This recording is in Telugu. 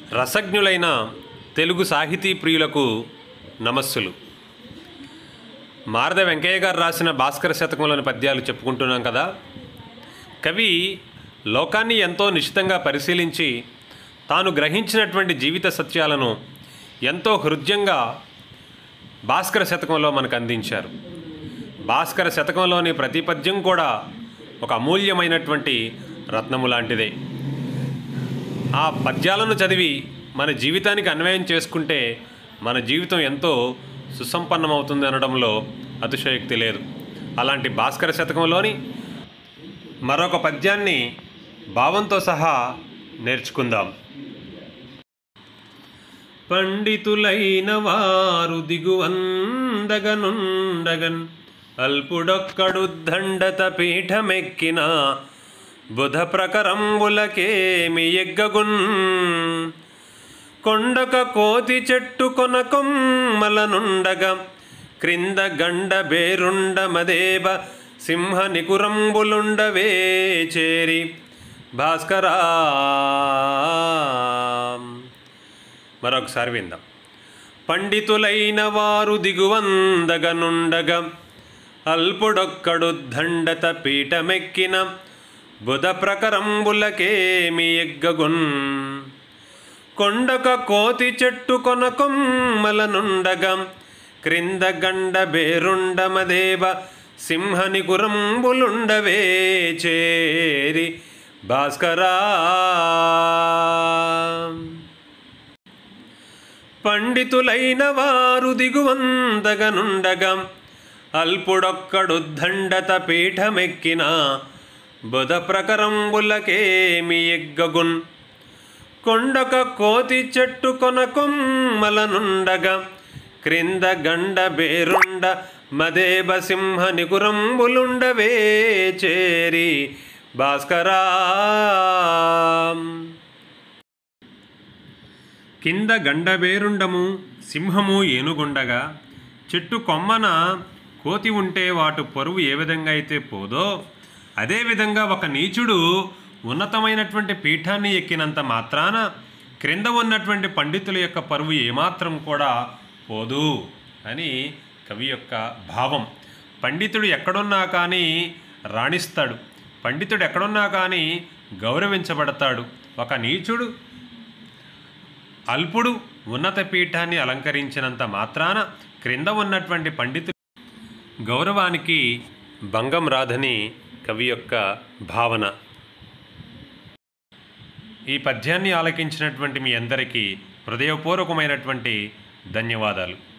రసజ్ఞులైన తెలుగు సాహితీ ప్రియులకు నమస్సులు మారద వెంకయ్య గారు రాసిన భాస్కర శతకంలోని పద్యాలు చెప్పుకుంటున్నాం కదా కవి లోకాన్ని ఎంతో నిశితంగా పరిశీలించి తాను గ్రహించినటువంటి జీవిత సత్యాలను ఎంతో హృద్యంగా భాస్కర శతకంలో మనకు అందించారు భాస్కర శతకంలోని ప్రతి పద్యం కూడా ఒక అమూల్యమైనటువంటి రత్నము లాంటిదే ఆ పద్యాలను చదివి మన జీవితానికి అన్వయం చేసుకుంటే మన జీవితం ఎంతో సుసంపన్నమవుతుంది అనడంలో అతిశయోక్తి లేదు అలాంటి భాస్కర శతకంలోని మరొక పద్యాన్ని భావంతో సహా నేర్చుకుందాం పండితులైన వారు దిగువందగనుండగన్ అల్పుడొక్కడు దండత పీఠమెక్కిన బుధ ప్రకరంబులకేమి ఎగ్గగున్ కొండక కోతి చెట్టు కొన కొమ్మలనుండగా క్రింద గండ బేరుండ మదేబ సింహ నికురంబులుండవే చేరి భాస్కరా మరొకసారి విందాం పండితులైన వారు దిగువందగనుండగా అల్పుడొక్కడు దండత పీఠమెక్కిన బుధ ప్రకరంబులకేమి ఎగ్గగున్ కొండక కోతి చెట్టు కొన కొమ్మలనుండగా క్రింద గండ బేరుండమదేవ సింహని గురంబులుండవే చేరి భాస్కరా పండితులైన వారు దిగువందగనుండగా అల్పుడొక్కడు దండత పీఠమెక్కిన బుధ ప్రకరంబులకేమి ఎగ్గగున్ కొండక కోతి చెట్టు కొన కొమ్మలనుండగా క్రింద గండ బేరుండ మదేబ సింహ నికురంబులుండవే చేరి భాస్కరా కింద గండబేరుండము సింహము ఏనుగుండగా చెట్టు కొమ్మన కోతి ఉంటే వాటు పరువు ఏ విధంగా అయితే పోదో అదేవిధంగా ఒక నీచుడు ఉన్నతమైనటువంటి పీఠాన్ని ఎక్కినంత మాత్రాన క్రింద ఉన్నటువంటి పండితుల యొక్క పరువు ఏమాత్రం కూడా పోదు అని కవి యొక్క భావం పండితుడు ఎక్కడున్నా కానీ రాణిస్తాడు పండితుడు ఎక్కడున్నా కానీ గౌరవించబడతాడు ఒక నీచుడు అల్పుడు ఉన్నత పీఠాన్ని అలంకరించినంత మాత్రాన క్రింద ఉన్నటువంటి పండితు గౌరవానికి భంగం రాదని కవి యొక్క భావన ఈ పద్యాన్ని ఆలకించినటువంటి మీ అందరికీ హృదయపూర్వకమైనటువంటి ధన్యవాదాలు